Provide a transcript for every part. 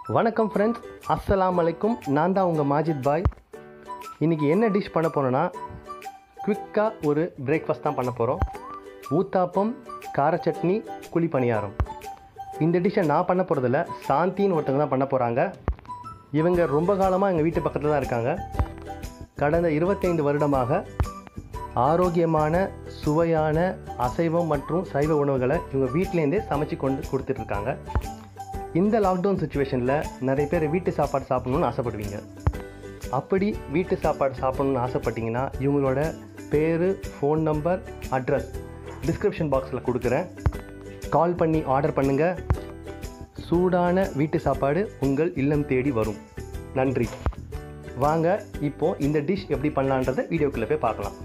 வணக்கம் ஃப்ரெண்ட்ஸ் அஸ்ஸலாமு அலைக்கும் நான் தான் உங்கள் மாஜித் பாய் இன்றைக்கி என்ன டிஷ் பண்ண போகிறோன்னா குவிக்காக ஒரு பிரேக்ஃபாஸ்ட் தான் பண்ண போகிறோம் ஊத்தாப்பம் கார சட்னி குழி பணியாரம் இந்த டிஷ்ஷை நான் பண்ண போகிறதில்ல சாந்தின்னு ஒருத்தங்க தான் பண்ண போகிறாங்க இவங்க ரொம்ப காலமாக எங்கள் வீட்டு பக்கத்தில் தான் இருக்காங்க கடந்த இருபத்தைந்து வருடமாக ஆரோக்கியமான சுவையான அசைவம் மற்றும் சைவ உணவுகளை இவங்க வீட்டிலேருந்தே சமைச்சு கொண்டு கொடுத்துட்ருக்காங்க இந்த லாக்டவுன் சுச்சுவேஷனில் நிறைய பேர் வீட்டு சாப்பாடு சாப்பிடணும்னு ஆசைப்படுவீங்க அப்படி வீட்டு சாப்பாடு சாப்பிடணும்னு ஆசைப்பட்டீங்கன்னா இவங்களோட பேர் ஃபோன் நம்பர் அட்ரஸ் டிஸ்கிரிப்ஷன் பாக்ஸில் கொடுக்குறேன் கால் பண்ணி ஆர்டர் பண்ணுங்கள் சூடான வீட்டு சாப்பாடு உங்கள் இல்லம் தேடி வரும் நன்றி வாங்க இப்போ இந்த டிஷ் எப்படி பண்ணலான்றதை வீடியோக்குள்ளே போய் பார்க்கலாம்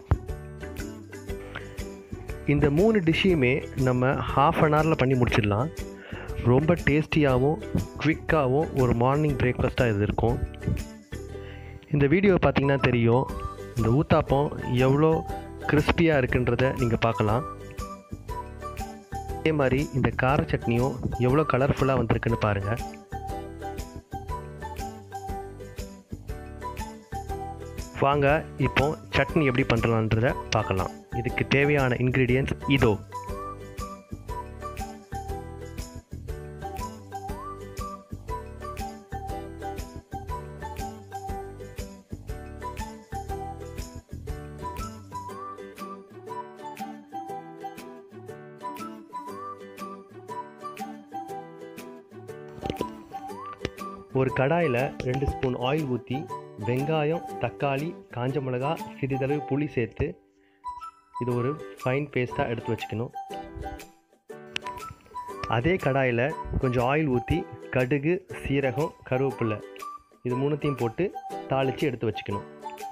இந்த மூணு டிஷ்ஷையுமே நம்ம ஹாஃப் அன் ஹவரில் பண்ணி முடிச்சிடலாம் ரொம்ப டேஸ்டியாகவும் குவிக்காகவும் ஒரு மார்னிங் பிரேக்ஃபாஸ்ட்டாக இது இருக்கும் இந்த வீடியோவை பார்த்தீங்கன்னா தெரியும் இந்த ஊத்தாப்பம் எவ்வளோ கிறிஸ்பியாக இருக்குன்றத நீங்கள் பார்க்கலாம் அதே மாதிரி இந்த கார சட்னியும் எவ்வளோ கலர்ஃபுல்லாக வந்திருக்குன்னு பாருங்கள் வாங்க இப்போ சட்னி எப்படி பண்ணுறலான்றத பார்க்கலாம் இதுக்கு தேவையான இன்க்ரீடியன்ட்ஸ் இதோ ஒரு கடாயில் ரெண்டு ஸ்பூன் ஆயில் ஊற்றி வெங்காயம் தக்காளி காஞ்ச மிளகா சிறிதளவு புளி சேர்த்து இது ஒரு ஃபைன் பேஸ்ட்டாக எடுத்து வச்சுக்கணும் அதே கடாயில் கொஞ்சம் ஆயில் ஊற்றி கடுகு சீரகம் கருவேப்பிலை இது மூணுத்தையும் போட்டு தாளித்து எடுத்து வச்சுக்கணும்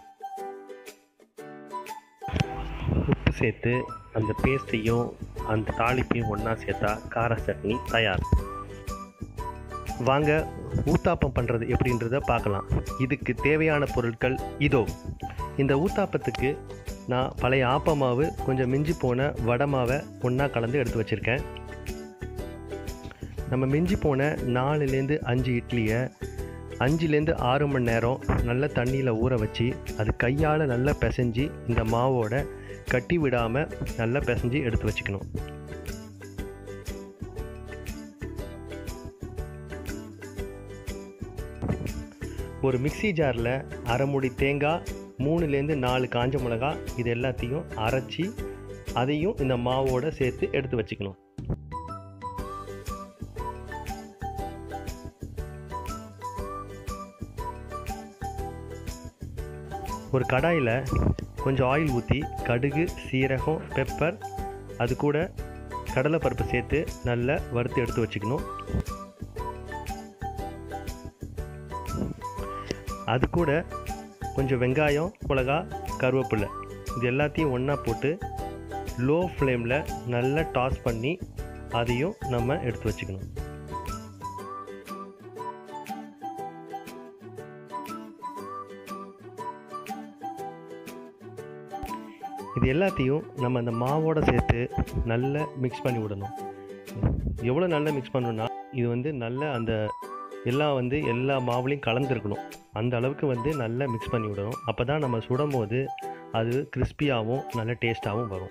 உப்பு சேர்த்து அந்த பேஸ்ட்டையும் அந்த தாளிப்பையும் ஒன்றா சேர்த்தா கார சட்னி தயார் வாங்க ஊத்தாப்பம் பண்ணுறது எப்படின்றத பார்க்கலாம் இதுக்கு தேவையான பொருட்கள் இதோ இந்த ஊத்தாப்பத்துக்கு நான் பழைய ஆப்ப மாவு கொஞ்சம் மிஞ்சி போன வடை மாவை ஒன்றா கலந்து எடுத்து வச்சுருக்கேன் நம்ம மிஞ்சி போன நாலுலேருந்து அஞ்சு இட்லியை அஞ்சுலேருந்து ஆறு மணி நேரம் நல்ல தண்ணியில் ஊற வச்சு அது கையால் நல்லா பிசைஞ்சு இந்த மாவோட கட்டி விடாமல் நல்லா பிசைஞ்சு எடுத்து வச்சுக்கணும் ஒரு மிக்ஸி ஜாரில் அரை மூடி தேங்காய் மூணுலேருந்து நாலு காஞ்ச மிளகா இது எல்லாத்தையும் அரைச்சி அதையும் இந்த மாவோடு சேர்த்து எடுத்து வச்சுக்கணும் ஒரு கடாயில் கொஞ்சம் ஆயில் ஊற்றி கடுகு சீரகம் பெப்பர் அது கூட கடலைப்பருப்பு சேர்த்து நல்லா வறுத்து எடுத்து வச்சுக்கணும் அது கூட கொஞ்சம் வெங்காயம் மிளகா கருவேப்பிலை இது எல்லாத்தையும் ஒன்றா போட்டு லோ ஃப்ளேமில் நல்லா டாஸ் பண்ணி அதையும் நம்ம எடுத்து வச்சுக்கணும் இது எல்லாத்தையும் நம்ம அந்த மாவோட சேர்த்து நல்லா மிக்ஸ் பண்ணி விடணும் எவ்வளோ நல்லா மிக்ஸ் பண்ணணும்னா இது வந்து நல்ல அந்த எல்லாம் வந்து எல்லா மாவுலேயும் கலந்துருக்கணும் அந்த அளவுக்கு வந்து நல்லா மிக்ஸ் பண்ணி விடணும் அப்போ தான் நம்ம சுடும் போது அது கிறிஸ்பியாகவும் நல்ல டேஸ்ட்டாகவும் வரும்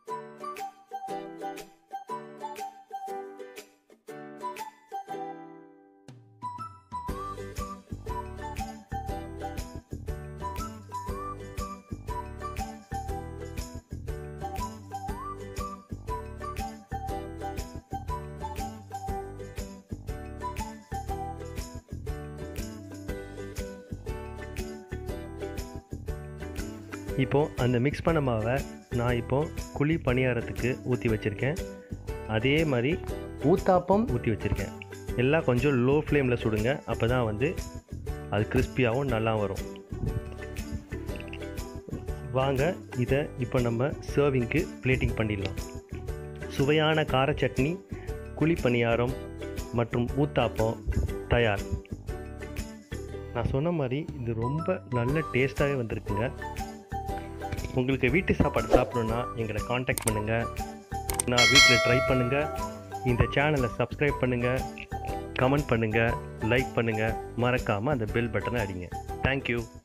இப்போது அந்த மிக்ஸ் பண்ண மாவை நான் இப்போது குழி பணியாரத்துக்கு ஊற்றி வச்சுருக்கேன் அதே மாதிரி ஊத்தாப்பம் ஊற்றி வச்சுருக்கேன் எல்லாம் கொஞ்சம் லோ ஃப்ளேமில் சுடுங்க அப்போ தான் வந்து அது கிறிஸ்பியாகவும் நல்லா வரும் வாங்க இதை இப்போ நம்ம சர்விங்க்கு பிளேட்டிங் பண்ணிடலாம் சுவையான கார சட்னி குழி பணியாரம் மற்றும் ஊத்தாப்பம் தயார் நான் சொன்ன மாதிரி இது ரொம்ப நல்ல டேஸ்ட்டாகவே வந்திருக்குங்க உங்களுக்கு வீட்டு சாப்பாடு சாப்பிடணுன்னா எங்களை காண்டாக்ட் பண்ணுங்கள் நான் வீட்டில் ட்ரை பண்ணுங்கள் இந்த சேனலை சப்ஸ்கிரைப் பண்ணுங்கள் கமெண்ட் பண்ணுங்கள் லைக் பண்ணுங்கள் மறக்காமல் அந்த பெல் பட்டனை அடிங்க தேங்க்யூ